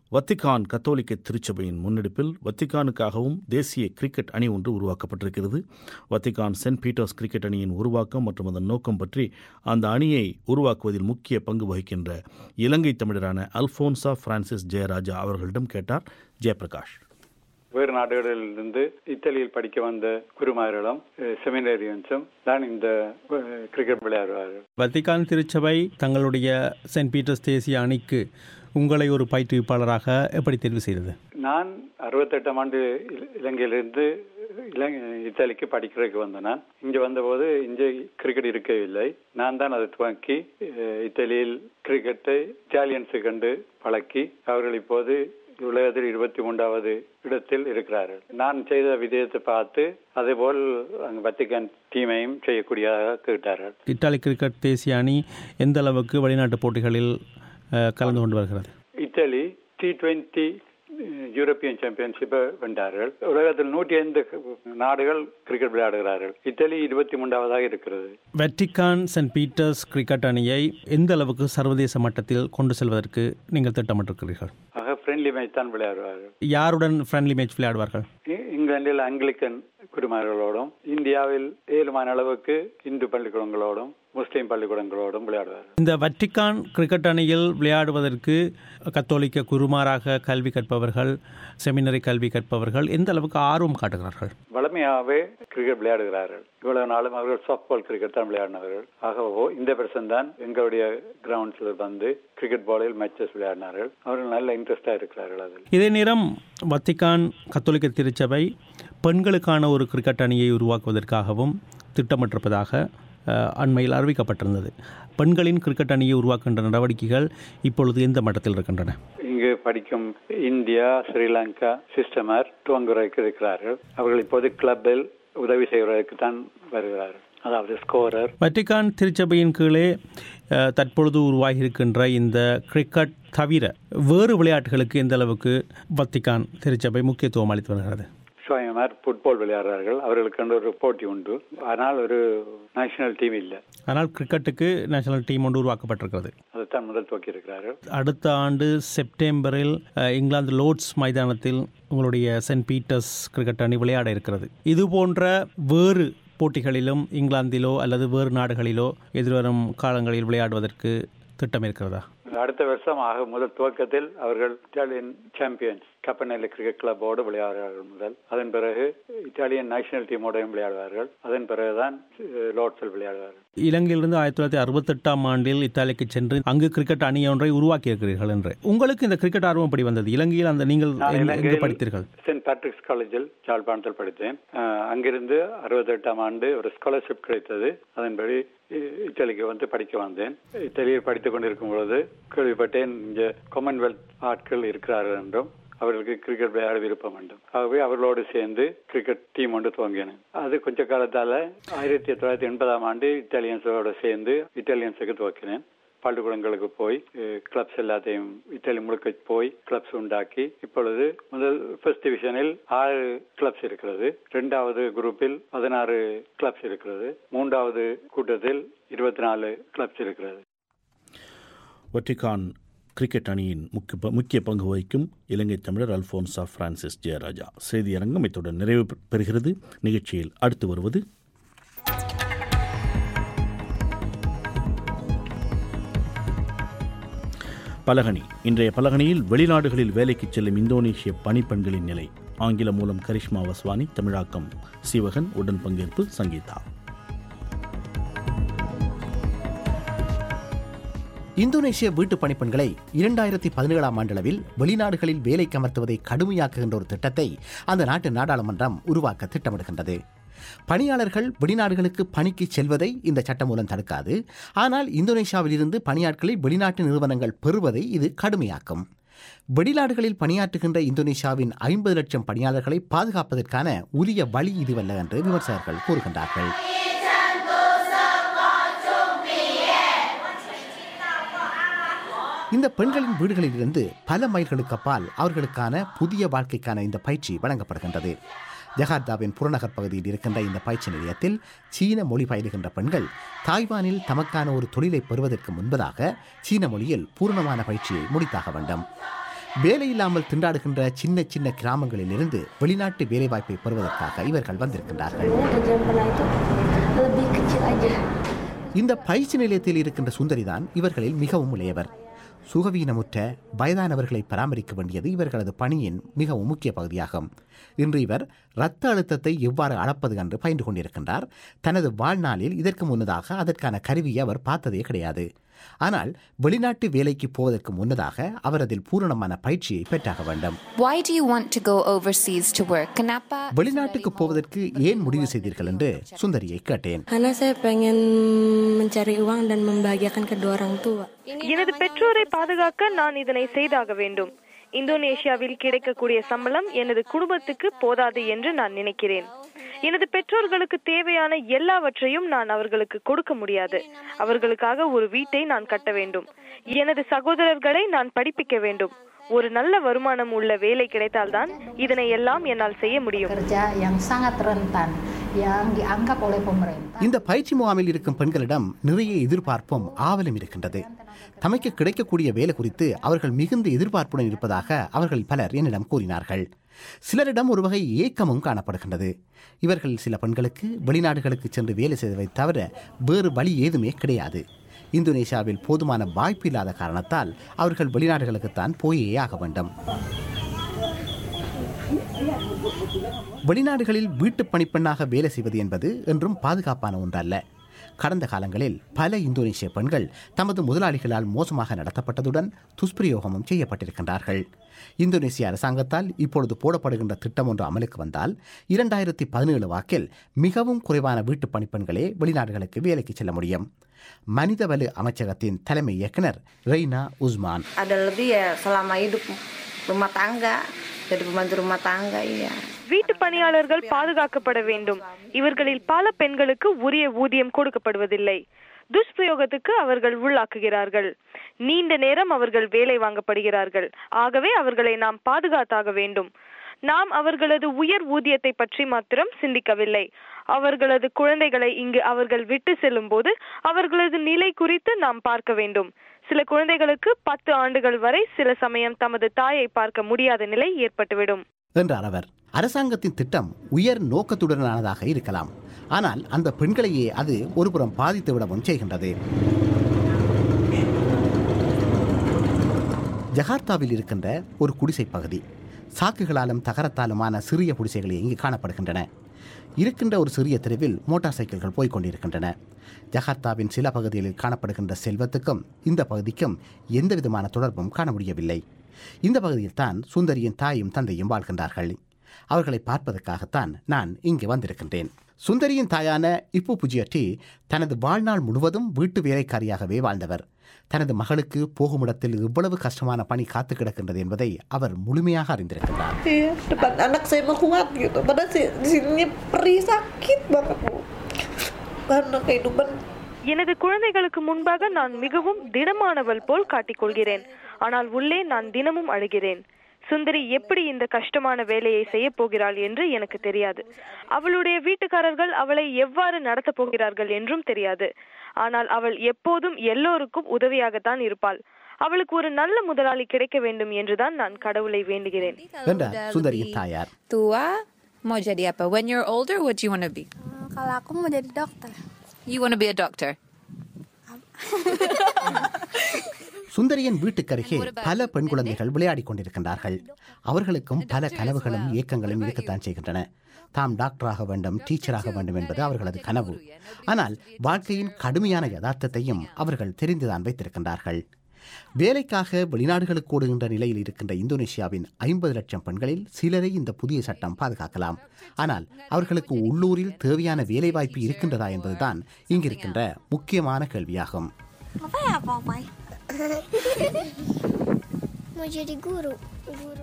வத்திகான் கத்தோலிக்க திருச்சபையின் முன்னெடுப்பில் வத்திகானுக்காகவும் தேசிய கிரிக்கெட் அணி ஒன்று உருவாக்கப்பட்டிருக்கிறது வத்திகான் சென்ட் பீட்டர்ஸ் கிரிக்கெட் அணியின் உருவாக்கம் மற்றும் அதன் நோக்கம் பற்றி அந்த அணியை உருவாக்குவதில் முக்கிய பங்கு வகிக்கின்ற இலங்கை தமிழரான அல்போன்சா பிரான்சிஸ் ஜெயராஜா அவர்களிடம் கேட்டார் ஜெயபிரகாஷ் வேறு நாடுகளிலிருந்து இத்தாலியில் படிக்க வந்த குருமார்களும் செமினரியன்ஸும் தான் இந்த அஹ், கிரிக்கெட் விளையாடுவார்கள் வத்திகான் திருச்சபை தங்களுடைய சென்ட் பீட்டர்ஸ் தேசிய அணிக்கு உங்களை ஒரு பயிற்றுவிப்பாளராக எப்படி தெரிவு செய்தது நான் அறுபத்தெட்டாம் ஆண்டு இல- இலங்கையிலிருந்து இலங்கை இத்தாலிக்கு படிக்கிறதுக்கு வந்தேன் நான் இங்கே வந்தபோது இங்கே கிரிக்கெட் இருக்கவில்லை நான் தான் அதை துவக்கி அஹ், இத்தாலியில் கிரிக்கெட்டை இத்தாலியன்ஸு கண்டு பழக்கி அவர்கள் இப்போது உலகத்தில் இருபத்தி மூன்றாவது இடத்தில் இருக்கிறார்கள் நான் செய்த விதயத்தை பார்த்து அதேபோல் அங்கு வத்திகான் டீமையும் செய்யக்கூடியதாக கேட்டார்கள் இத்தாலி கிரிக்கெட் தேசிய அணி எந்த அளவுக்கு வெளிநாட்டு போட்டிகளில் அஹ், கலந்து கொண்டு வருகிறது இத்தாலி டி டுவெண்ட்டி யூரோப்பியன் சாம்பியன்ஷிப்பை வென்றார்கள் உலகத்தில் நூற்றி ஐந்து நாடுகள் கிரிக்கெட் விளையாடுகிறார்கள் இத்தாலி இருபத்தி மூன்றாவதாக இருக்கிறது வெட்டிகான் சென்ட் பீட்டர்ஸ் கிரிக்கெட் அணியை எந்த அளவுக்கு சர்வதேச மட்டத்தில் கொண்டு செல்வதற்கு நீங்கள் திட்டமிட்டிருக்கிறீர்கள் ஆக ஃப்ரெண்ட்லி மேட்ச் தான் விளையாடுவார்கள் யாருடன் ஃப்ரெண்ட்லி மேட்ச் விளையாடுவார்கள் இ- இங்கிலாந்தில் ஆங்கிலிக்கன் குருமார்களோடும் இந்தியாவில் ஏழுமான அளவுக்கு இந்து பள்ளிக்கூடங்களோடும் முஸ்லீம் பள்ளிக்கூடங்களோடும் விளையாடுவார்கள் இந்த வட்டிகான் கிரிக்கெட் அணியில் விளையாடுவதற்கு கத்தோலிக்க குருமாராக கல்வி கற்பவர்கள் செமினரி கல்வி கற்பவர்கள் எந்த அளவுக்கு ஆர்வம் காட்டுகிறார்கள் வளமையாகவே கிரிக்கெட் விளையாடுகிறார்கள் இவ்வளவு நாளும் அவர்கள் சாஃப்ட்பால் கிரிக்கெட் தான் விளையாடினவர்கள் ஆகவோ இந்த பெர்சன் தான் எங்களுடைய கிரவுண்ட்ஸில் வந்து கிரிக்கெட் பாலில் மேட்சஸ் விளையாடினார்கள் அவர்கள் நல்ல இன்ட்ரெஸ்டாக இருக்கிறார்கள் அதில் இதே நேரம் வத்திகான் கத்தோலிக்க திருச்சபை பெண்களுக்கான ஒரு கிரிக்கெட் அணியை உருவாக்குவதற்காகவும் திட்டமிட்டிருப்பதாக அஹ், அண்மையில் அறிவிக்கப்பட்டிருந்தது பெண்களின் கிரிக்கெட் அணியை உருவாக்குகின்ற நடவடிக்கைகள் இப்பொழுது எந்த மட்டத்தில் இருக்கின்றன இங்கு படிக்கும் இந்தியா ஸ்ரீலங்கா சிஸ்டமர் துவங்குவதற்கு இருக்கிறார்கள் அவர்கள் இப்போது கிளப்பில் உதவி செய்வதற்கு தான் வருகிறார்கள் அதாவது ஸ்கோரர் வட்டிகான் திருச்சபையின் கீழே அஹ், தற்பொழுது உருவாகி இருக்கின்ற இந்த கிரிக்கெட் தவிர வேறு விளையாட்டுகளுக்கு எந்த அளவுக்கு வத்திகான் திருச்சபை முக்கியத்துவம் அளித்து வருகிறது சுவயமார் ஃபுட்பால் விளையாடுறார்கள் அவர்களுக்கு ஒரு போட்டி உண்டு ஆனால் ஒரு நேஷனல் டீம் இல்லை ஆனால் கிரிக்கெட்டுக்கு நேஷனல் டீம் ஒன்று உருவாக்கப்பட்டிருக்கிறது அதைத்தான் முதல் துவக்கி இருக்கிறார்கள் அடுத்த ஆண்டு செப்டம்பரில் அஹ், இங்கிலாந்து லோர்ட்ஸ் மைதானத்தில் உங்களுடைய சென்ட் பீட்டர்ஸ் கிரிக்கெட் அணி விளையாட இருக்கிறது இது போன்ற வேறு போட்டிகளிலும் இங்கிலாந்திலோ அல்லது வேறு நாடுகளிலோ எதிர்வரும் காலங்களில் விளையாடுவதற்கு திட்டம் இருக்கிறதா அடுத்த வருஷம் ஆக முதல் துவக்கத்தில் அவர்கள் இத்தாலியன் சாம்பியன்ஸ் கப்பநெல்லி கிரிக்கெட் கிளப்போடு விளையாடுவார்கள் முதல் அதன் பிறகு இத்தாலியன் நேஷனல் டீமோடையும் விளையாடுவார்கள் அதன் பிறகுதான் அஹ், லார்ட்ஸில் விளையாடுவார்கள் இலங்கையிலிருந்து ஆயிரத்தி தொள்ளாயிரத்தி அறுபத்தெட்டாம் ஆண்டில் இத்தாலிக்கு சென்று அங்கு கிரிக்கெட் அணி ஒன்றை உருவாக்கி இருக்கிறீர்கள் என்று உங்களுக்கு இந்த கிரிக்கெட் ஆர்வம் எப்படி வந்தது இலங்கையில் அந்த நீங்கள் நான் எங்க- எங்கு இலங்கையில் படித்தீர்கள் சென்ட் பேட்ரிக்ஸ் காலேஜில் யாழ்ப்பாணத்தில் படித்தேன் அஹ், அங்கிருந்து அறுபத்தெட்டாம் ஆண்டு ஒரு ஸ்காலர்ஷிப் கிடைத்தது அதன்படி இ- இத்தாலிக்கு வந்து படிக்க வந்தேன் இத்தாலியில் படித்துக் கொண்டிருக்கும் பொழுது கேள்விப்பட்டேன் இங்கே காமன்வெல்த் ஆட்கள் இருக்கிறார்கள் என்றும் அவர்களுக்கு கிரிக்கெட் விளையாட விருப்பம் வேண்டும் ஆகவே அவர்களோடு சேர்ந்து கிரிக்கெட் டீம் ஒன்று துவங்கினேன் அது கொஞ்ச காலத்தால ஆயிரத்தி தொள்ளாயிரத்தி எண்பதாம் ஆண்டு இத்தாலியன்ஸோட சேர்ந்து இத்தாலியன்ஸுக்கு துவக்கினேன் பள்ளிக்கூடங்களுக்கு போய் கிளப்ஸ் எல்லாத்தையும் இத்தாலி முழுக்க போய் கிளப்ஸ் உண்டாக்கி இப்பொழுது முதல் ஃபர்ஸ்ட் டிவிஷனில் ஆறு கிளப்ஸ் இருக்கிறது இரண்டாவது குரூப்பில் பதினாறு கிளப்ஸ் இருக்கிறது மூன்றாவது கூட்டத்தில் இருபத்தி நாலு கிளப்ஸ் இருக்கிறது வட்டிகான் கிரிக்கெட் அணியின் முக்கிய முக்கிய பங்கு வகிக்கும் இலங்கை தமிழர் அல்போன்சா பிரான்சிஸ் ஜெயராஜா செய்தியரங்கம் இத்துடன் நிறைவு பெ- பெறுகிறது நிகழ்ச்சியில் அடுத்து வருவது பலகனி இன்றைய பலகனியில் வெளிநாடுகளில் வேலைக்கு செல்லும் இந்தோனேஷிய பணிப்பெண்களின் நிலை ஆங்கிலம் மூலம் கரிஷ்மா வஸ்வானி தமிழாக்கம் சிவகன் உடன் பங்கேற்பு சங்கீதா இந்தோனேசிய வீட்டு பணிப்பெண்களை இரண்டாயிரத்தி பதினேழாம் ஆண்டளவில் வெளிநாடுகளில் வேலைக்கு அமர்த்துவதை கடுமையாக்குகின்ற ஒரு திட்டத்தை அந்த நாட்டு நாடாளுமன்றம் உருவாக்க திட்டமிடுகின்றது பணியாளர்கள் வெளிநாடுகளுக்கு பணிக்கு செல்வதை இந்த சட்டம் மூலம் தடுக்காது ஆனால் இந்தோனேஷியாவில் இருந்து பணியாட்களை வெளிநாட்டு நிறுவனங்கள் பெறுவதை இது கடுமையாக்கும் வெளிநாடுகளில் பணியாற்றுகின்ற இந்தோனேஷியாவின் ஐம்பது லட்சம் பணியாளர்களை பாதுகாப்பதற்கான உரிய வழி இதுவல்ல என்று விமர்சகர்கள் கூறுகின்றார்கள் இந்த பெண்களின் வீடுகளிலிருந்து பல மைல்களுக்கு அப்பால் அவர்களுக்கான புதிய வாழ்க்கைக்கான இந்த பயிற்சி வழங்கப்படுகின்றது ஜகார்த்தாவின் புறநகர் பகுதியில் இருக்கின்ற இந்த பயிற்சி நிலையத்தில் சீன மொழி பயிலுகின்ற பெண்கள் தாய்வானில் தமக்கான ஒரு தொழிலை பெறுவதற்கு முன்பதாக சீன மொழியில் பூரணமான பயிற்சியை முடித்தாக வேண்டும் வேலையில்லாமல் திண்டாடுகின்ற சின்ன சின்ன கிராமங்களில் இருந்து வெளிநாட்டு வேலைவாய்ப்பை பெறுவதற்காக இவர்கள் வந்திருக்கின்றார்கள் Kerjaan pernah itu lebih kecil aja. இந்த பயிற்சி நிலையத்தில் இருக்கின்ற சுந்தரிதான் இவர்களில் மிகவும் இளையவர் சுகவீனமுற்ற வயதானவர்களை பராமரிக்க வேண்டியது இவர்களது பணியின் மிகவும் முக்கிய பகுதியாகும் இன்று இவர் இரத்த அழுத்தத்தை எவ்வாறு அளப்பது என்று பயின்று கொண்டிருக்கின்றார் தனது வாழ்நாளில் இதற்கு முன்னதாக அதற்கான கருவியை அவர் பார்த்ததே கிடையாது ஆனால் வெளிநாட்டு வேலைக்கு போவதற்கு முன்னதாக அவர் அதில் பூரணமான பயிற்சியை பெற்றாக வேண்டும் Why do you want to go overseas to work? Kenapa? வெளிநாட்டுக்கு போவதற்கு ஏன் முடிவு செய்தீர்கள் என்று சுந்தரியை கேட்டேன் Karena saya pengen mencari uang dan membahagiakan kedua orang tua. எனது பெற்றோரை பாதுகாக்க நான் இதனை செய்தாக வேண்டும் இந்தோனேஷியாவில் கிடைக்கக்கூடிய சம்பளம் எனது குடும்பத்துக்கு போதாது என்று நான் நினைக்கிறேன் எனது பெற்றோர்களுக்கு தேவையான எல்லாவற்றையும் நான் அவர்களுக்கு கொடுக்க முடியாது அவர்களுக்காக ஒரு வீட்டை நான் கட்ட வேண்டும் எனது சகோதரர்களை நான் படிப்பிக்க வேண்டும் ஒரு நல்ல வருமானம் உள்ள வேலை கிடைத்தால்தான் இதனை எல்லாம் என்னால் செய்ய முடியும் kerja yang sangat rentan yang dianggap oleh pemerintah இந்த பயிற்சி முகாமில் இருக்கும் பெண்களிடம் நிறைய எதிர்பார்ப்பும் ஆவலும் இருக்கின்றது தமக்கு கிடைக்கக்கூடிய வேலை குறித்து அவர்கள் மிகுந்த எதிர்பார்ப்புடன் இருப்பதாக அவர்கள் பலர் என்னிடம் கூறினார்கள் சிலரிடம் ஒரு வகை ஏக்கமும் காணப்படுகின்றது இவர்கள் சில பெண்களுக்கு வெளிநாடுகளுக்கு சென்று வேலை செய்வதை தவிர வேறு வழி ஏதுமே கிடையாது இந்தோனேசியாவில் போதுமான வாய்ப்பு இல்லாத காரணத்தால் அவர்கள் வெளிநாடுகளுக்குத்தான் போயே ஆக வேண்டும் வெளிநாடுகளில் வீட்டுப் பணிப்பெண்ணாக வேலை செய்வது என்பது என்றும் பாதுகாப்பான ஒன்றல்ல கடந்த காலங்களில் பல இந்தோனேசிய பெண்கள் தமது முதலாளிகளால் மோசமாக நடத்தப்பட்டதுடன் துஷ்பிரயோகமும் செய்யப்பட்டிருக்கின்றார்கள் இந்தோனேசிய அரசாங்கத்தால் இப்பொழுது போடப்படுகின்ற திட்டம் ஒன்று அமலுக்கு வந்தால் இரண்டாயிரத்தி பதினேழு வாக்கில் மிகவும் குறைவான வீட்டுப் பணிப்பெண்களே வெளிநாடுகளுக்கு வேலைக்கு செல்ல முடியும் மனிதவள அமைச்சகத்தின் தலைமை இயக்குனர் Raina Usman ada lebih ya selama hidup rumah tangga jadi pembantu rumah tangga iya வீட்டு பணியாளர்கள் பாதுகாக்கப்பட வேண்டும் இவர்களில் பல பெண்களுக்கு உரிய ஊதியம் கொடுக்கப்படுவதில்லை துஷ்பிரயோகத்துக்கு அவர்கள் உள்ளாக்குகிறார்கள் நீண்ட நேரம் அவர்கள் வேலை வாங்கப்படுகிறார்கள் ஆகவே அவர்களை நாம் பாதுகாத்தாக வேண்டும் நாம் அவர்களது உயர் ஊதியத்தை பற்றி மாத்திரம் சிந்திக்கவில்லை அவர்களது குழந்தைகளை இங்கு அவர்கள் விட்டு செல்லும் போது அவர்களது நிலை குறித்து நாம் பார்க்க வேண்டும் சில குழந்தைகளுக்கு பத்து ஆண்டுகள் வரை சில சமயம் தமது தாயை பார்க்க முடியாத நிலை ஏற்பட்டுவிடும் என்றார் அவர் அரசாங்கத்தின் திட்டம் உயர் நோக்கத்துடனானதாக இருக்கலாம் ஆனால் அந்த பெண்களையே அது ஒருபுறம் பாதித்து விடவும் செய்கின்றது ஜகார்த்தாவில் இருக்கின்ற ஒரு குடிசை பகுதி சாக்குகளாலும் தகரத்தாலுமான சிறிய குடிசைகளே இங்கு காணப்படுகின்றன இருக்கின்ற ஒரு சிறிய தெருவில் மோட்டார் சைக்கிள்கள் போய்க் கொண்டிருக்கின்றன ஜகார்த்தாவின் சில பகுதிகளில் காணப்படுகின்ற செல்வத்துக்கும் இந்த பகுதிக்கும் எந்த விதமான தொடர்பும் காண முடியவில்லை இந்த பகுதியில் தான் சுந்தரியின் தாயும் தந்தையும் வாழ்கின்றார்கள் அவர்களை பார்ப்பதற்காகத்தான் நான் இங்கு வந்திருக்கின்றேன் சுந்தரியின் தாயான இப்பு புஜியட்டி தனது வாழ்நாள் முழுவதும் வீட்டு வேலைக்காரியாகவே வாழ்ந்தவர் தனது மகளுக்கு போகுமிடத்தில் இவ்வளவு கஷ்டமான பணி காத்து கிடக்கின்றது என்பதை அவர் முழுமையாக அறிந்திருக்கின்றார் Iya, depan anak saya mah kuat gitu. Padahal si- di sini perih sakit banget bu. Karena kehidupan எனது குழந்தைகளுக்கு முன்பாக நான் மிகவும் திடமானவள் போல் காட்டிக்கொள்கிறேன் ஆனால் உள்ளே நான் தினமும் அழுகிறேன் சுந்தரி எப்படி இந்த கஷ்டமான வேலையை செய்ய போகிறாள் என்று எனக்கு தெரியாது அவளுடைய வீட்டுக்காரர்கள் அவளை எவ்வாறு நடத்தப் போகிறார்கள் என்றும் தெரியாது ஆனால் அவள் எப்போதும் எல்லோருக்கும் உதவியாகத்தான் இருப்பாள் அவளுக்கு ஒரு நல்ல முதலாளி கிடைக்க வேண்டும் என்றுதான் நான் கடவுளை வேண்டுகிறேன் என்றார் சுந்தரியின் தாயார் Tua, mau jadi apa? When you're older, what do you want to be? Kalau aku mau jadi dokter. You want to be a doctor. சுந்தரியின் வீட்டுக்கருகே பல பெண் குழந்தைகள் விளையாடிக் கொண்டிருக்கின்றார்கள் அவர்களுக்கும் பல கனவுகளும் இயக்கங்களும் இருக்கத்தான் செய்கின்றன தாம் டாக்டராக வேண்டும் டீச்சராக வேண்டும் என்பது அவர்களது கனவு ஆனால் வாழ்க்கையின் கடுமையான யதார்த்தத்தையும் அவர்கள் தெரிந்துதான் வைத்திருக்கின்றார்கள் வேலைக்காக வெளிநாடுகளுக்கு ஓடுகின்ற நிலையில் இருக்கின்ற இந்தோனேஷியாவின் ஐம்பது லட்சம் பெண்களில் சிலரை இந்த புதிய சட்டம் பாதுகாக்கலாம் ஆனால் அவர்களுக்கு உள்ளூரில் தேவையான வேலைவாய்ப்பு இருக்கின்றதா என்பதுதான் இங்கிருக்கின்ற முக்கியமான கேள்வியாகும் Apa ya Papai? Mau jadi guru. Guru.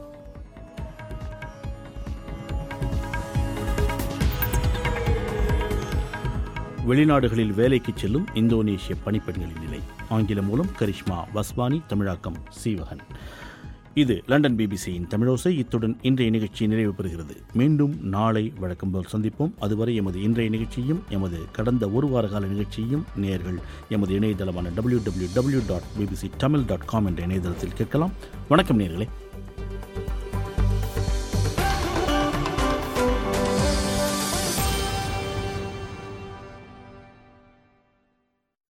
வெளிநாடுகளில் வேலைக்கு செல்லும் இந்தோனேஷிய பணிப்பெண்களின் நிலை ஆங்கிலம் மூலம் கரிஷ்மா வஸ்வானி தமிழாக்கம் சீவகன் இது லண்டன் பிபிசியின் தமிழோசை இத்துடன் இன்றைய நிகழ்ச்சி நிறைவு பெறுகிறது மீண்டும் நாளை வழக்கம் போல் சந்திப்போம் அதுவரை எமது இன்றைய நிகழ்ச்சியும் எமது கடந்த ஒரு வார கால நிகழ்ச்சியும் நேர்கள் எமது இணையதளமான W W W dot BBC Tamil dot com என்ற இணையதளத்தில் கேட்கலாம் வணக்கம் நேர்களே